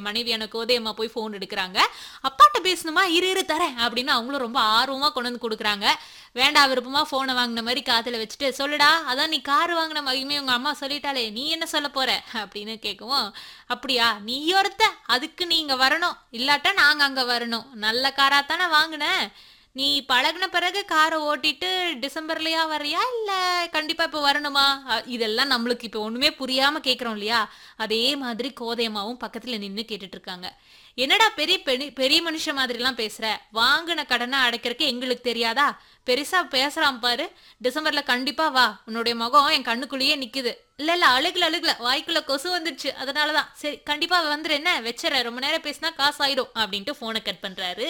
மனைவியான கோதையம்மா போய் ஃபோன் எடுக்கிறாங்க அப்பாட்ட பேசணுமா இரு இரு தரேன் அப்படின்னு அவங்களும் ரொம்ப ஆர்வமா கொண்டு வந்து கொடுக்குறாங்க வேண்டாம் விருப்பமா போனை வாங்கின மாதிரி காதுல வச்சுட்டு சொல்லுடா அதான் நீ கார் வாங்கின மகிமே உங்க அம்மா சொல்லிட்டாலே நீ என்ன சொல்ல போற அப்படின்னு கேட்கவும் அப்படியா நீ ஒருத்த அதுக்கு நீங்க வரணும் இல்லாட்டா நாங்க அங்க வரணும் நல்ல காரா தானே வாங்கின நீ பழகுன பிறகு காரை ஓட்டிட்டு டிசம்பர்லயா வரியா இல்ல கண்டிப்பா இப்ப வரணுமா அ, இதெல்லாம் நம்மளுக்கு இப்ப ஒண்ணுமே புரியாம கேக்குறோம் இல்லையா அதே மாதிரி கோதையம்மாவும் பக்கத்துல நின்னு கேட்டுட்டு இருக்காங்க என்னடா பெரிய பெரி- பெரிய மனுஷன் மாதிரி எல்லாம் பேசுற வாங்கின கடனை அடைக்கிறதுக்கு எங்களுக்கு தெரியாதா பெருசா பேசுறான் பாரு டிசம்பர்ல கண்டிப்பா வா உன்னுடைய முகம் என் கண்ணுக்குள்ளேயே நிக்குது இல்ல இல்ல அழுகல அழுகல வாய்க்குள்ள கொசு வந்துருச்சு அதனாலதான் சரி கண்டிப்பா வந்துரு என்ன வச்சுற ரொம்ப நேரம் பேசினா காசு ஆயிடும் அப்படின்ட்டு போனை கட் பண்றாரு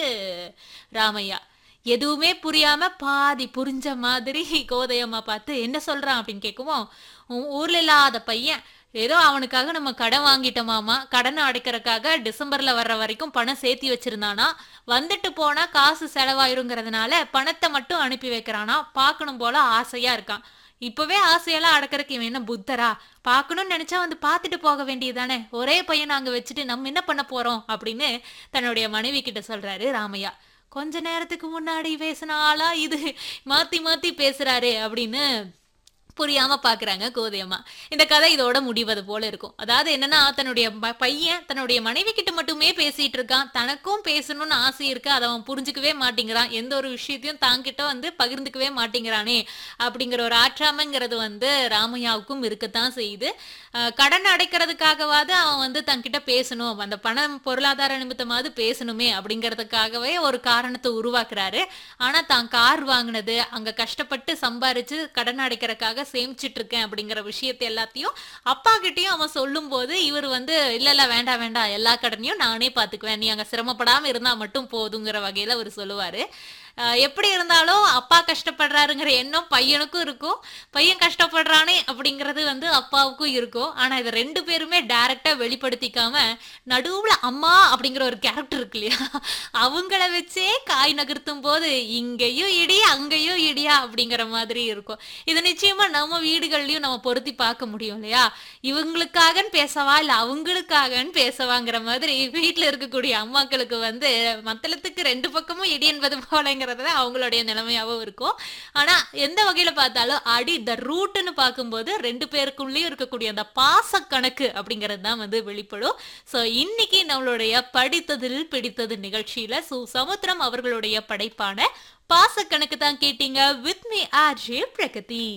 ராமையா எதுவுமே புரியாம பாதி புரிஞ்ச மாதிரி கோதையம்மா பார்த்து என்ன சொல்றான் அப்படின்னு கேட்கவும் உன் ஊர்ல இல்லாத பையன் ஏதோ அவனுக்காக நம்ம கடன் வாங்கிட்டோமாமா கடன் அடைக்கிறதுக்காக டிசம்பர்ல வர்ற வரைக்கும் பணம் சேர்த்தி வச்சிருந்தானா வந்துட்டு போனா காசு செலவாயிருங்கிறதுனால பணத்தை மட்டும் அனுப்பி வைக்கிறானா பார்க்கணும் போல ஆசையா இருக்கான் இப்பவே ஆசையெல்லாம் அடக்கறதுக்கு இவன் என்ன புத்தரா பார்க்கணும்னு நினைச்சா வந்து பார்த்துட்டு போக வேண்டியதுதானே ஒரே பையன் அங்க வச்சுட்டு நம்ம என்ன பண்ண போறோம் அப்படின்னு தன்னுடைய மனைவி கிட்ட சொல்றாரு ராமையா கொஞ்ச நேரத்துக்கு முன்னாடி பேசின ஆளா இது மாத்தி மாத்தி பேசுறாரே அப்படின்னு புரியாம பாக்குறாங்க கோதையம்மா இந்த கதை இதோட முடிவது போல இருக்கும் அதாவது என்னன்னா தன்னுடைய ப- பையன் தன்னுடைய மனைவி கிட்ட மட்டுமே பேசிட்டு இருக்கான் தனக்கும் பேசணும்னு ஆசை இருக்கு அதை அவன் புரிஞ்சுக்கவே மாட்டேங்கிறான் எந்த ஒரு விஷயத்தையும் தாங்கிட்ட வந்து பகிர்ந்துக்கவே மாட்டேங்கிறானே அப்படிங்கிற ஒரு ஆற்றாமைங்கிறது வந்து ராமையாவுக்கும் இருக்கத்தான் செய்யுது அஹ் கடன் அடைக்கிறதுக்காகவாது அவன் வந்து தன்கிட்ட பேசணும் அந்த பணம் பொருளாதார நிமித்தமாவது பேசணுமே அப்படிங்கிறதுக்காகவே ஒரு காரணத்தை உருவாக்குறாரு ஆனா தான் கார் வாங்கினது அங்க கஷ்டப்பட்டு சம்பாரிச்சு கடன் அடைக்கிறதுக்காக சேமிச்சிட்டு இருக்கேன் அப்படிங்கிற விஷயத்தை எல்லாத்தையும் அப்பா கிட்டயும் அவன் சொல்லும் போது இவர் வந்து இல்ல இல்ல வேண்டாம் வேண்டாம் எல்லா கடனையும் நானே பாத்துக்குவேன் நீ அங்க சிரமப்படாம இருந்தா மட்டும் போதுங்கிற வகையில அவர் சொல்லுவாரு அஹ் எப்படி இருந்தாலும் அப்பா கஷ்டப்படுறாருங்கிற எண்ணம் பையனுக்கும் இருக்கும் பையன் கஷ்டப்படுறானே அப்படிங்கிறது வந்து அப்பாவுக்கும் இருக்கும் ஆனா இதை ரெண்டு பேருமே டைரக்டா வெளிப்படுத்திக்காம நடுவுல அம்மா அப்படிங்கிற ஒரு கேரக்டர் இருக்கு இல்லையா அவங்கள வச்சே காய் நகர்த்தும் போது இங்கேயும் இடி அங்கேயும் இடியா அப்படிங்கிற மாதிரி இருக்கும் இது நிச்சயமா நம்ம வீடுகள்லயும் நம்ம பொருத்தி பார்க்க முடியும் இல்லையா இவங்களுக்காகன்னு பேசவா இல்ல அவங்களுக்காகன்னு பேசவாங்கிற மாதிரி வீட்டுல இருக்கக்கூடிய அம்மாக்களுக்கு வந்து மத்தளத்துக்கு ரெண்டு பக்கமும் இடி என்பது போலங்கிறது தான் அவங்களுடைய நிலைமையாவும் இருக்கும் ஆனா எந்த வகையில பார்த்தாலும் அடி த ரூட்னு பார்க்கும்போது ரெண்டு பேருக்குள்ளேயும் இருக்கக்கூடிய அந்த பாச கணக்கு அப்படிங்கிறது தான் வந்து வெளிப்படும் சோ இன்னைக்கு நம்மளுடைய படித்ததில் பிடித்தது நிகழ்ச்சியில சு சமுத்திரம் அவர்களுடைய படைப்பான பாச கணக்கு தான் கேட்டீங்க வித் மீ ஆர்ஜே பிரகதி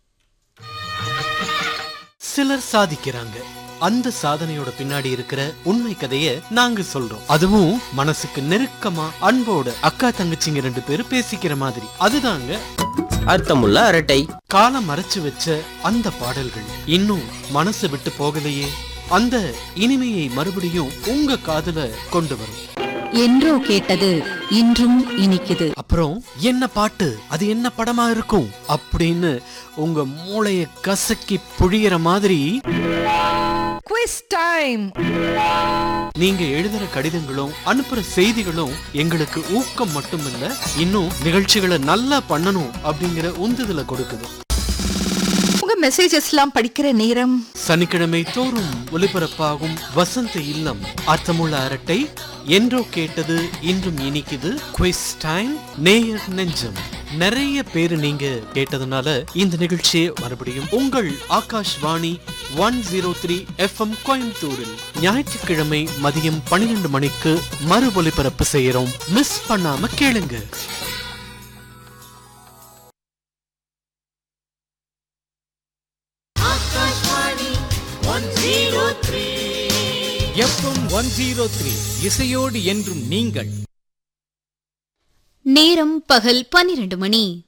சிலர் சாதிக்கிறாங்க அந்த சாதனையோட பின்னாடி இருக்கிற உண்மை கதைய நாங்க சொல்றோம் அதுவும் மனசுக்கு நெருக்கமா அன்போட அக்கா தங்கச்சிங்க ரெண்டு பேரும் பேசிக்கிற மாதிரி அதுதாங்க அர்த்தமுள்ள அரட்டை காலம் மறைச்சு வச்ச அந்த பாடல்கள் இன்னும் மனசு விட்டு போகலையே அந்த இனிமையை மறுபடியும் உங்க காதுல கொண்டு வரும் என்றோ கேட்டது இன்றும் இனிக்குது அப்புறம் என்ன பாட்டு அது என்ன படமா இருக்கும் அப்படின்னு உங்க மூளைய கசக்கி புழியிற மாதிரி குவிஸ் டைம் நீங்க எழுதுற கடிதங்களும் அனுப்புற செய்திகளும் எங்களுக்கு ஊக்கம் மட்டுமில்ல இன்னும் நிகழ்ச்சிகளை நல்லா பண்ணணும் அப்படிங்கிற உந்துதலை கொடுக்குது உங்க மெசேஜஸ்லாம் படிக்கிற நேரம் சனிக்கிழமை தோறும் ஒலிபரப்பாகும் வசந்த இல்லம் அர்த்தமுள்ள அரட்டை என்றோ கேட்டது இன்றும் இனிக்குது குவிஸ் டைம் நேயர் நெஞ்சம் நிறைய பேரு நீங்க கேட்டதுனால இந்த நிகழ்ச்சியை மறுபடியும் உங்கள் Akashvani one zero three FM கோயம்புத்தூரில் ஞாயிற்றுக்கிழமை மதியம் பன்னிரெண்டு மணிக்கு மறு ஒலிபரப்பு செய்யறோம் மிஸ் பண்ணாம கேளுங்க எஃப்எம் ஒன் ஜீரோ த்ரீ இசையோடு என்றும் நீங்கள் நேரம் பகல் பன்னிரண்டு மணி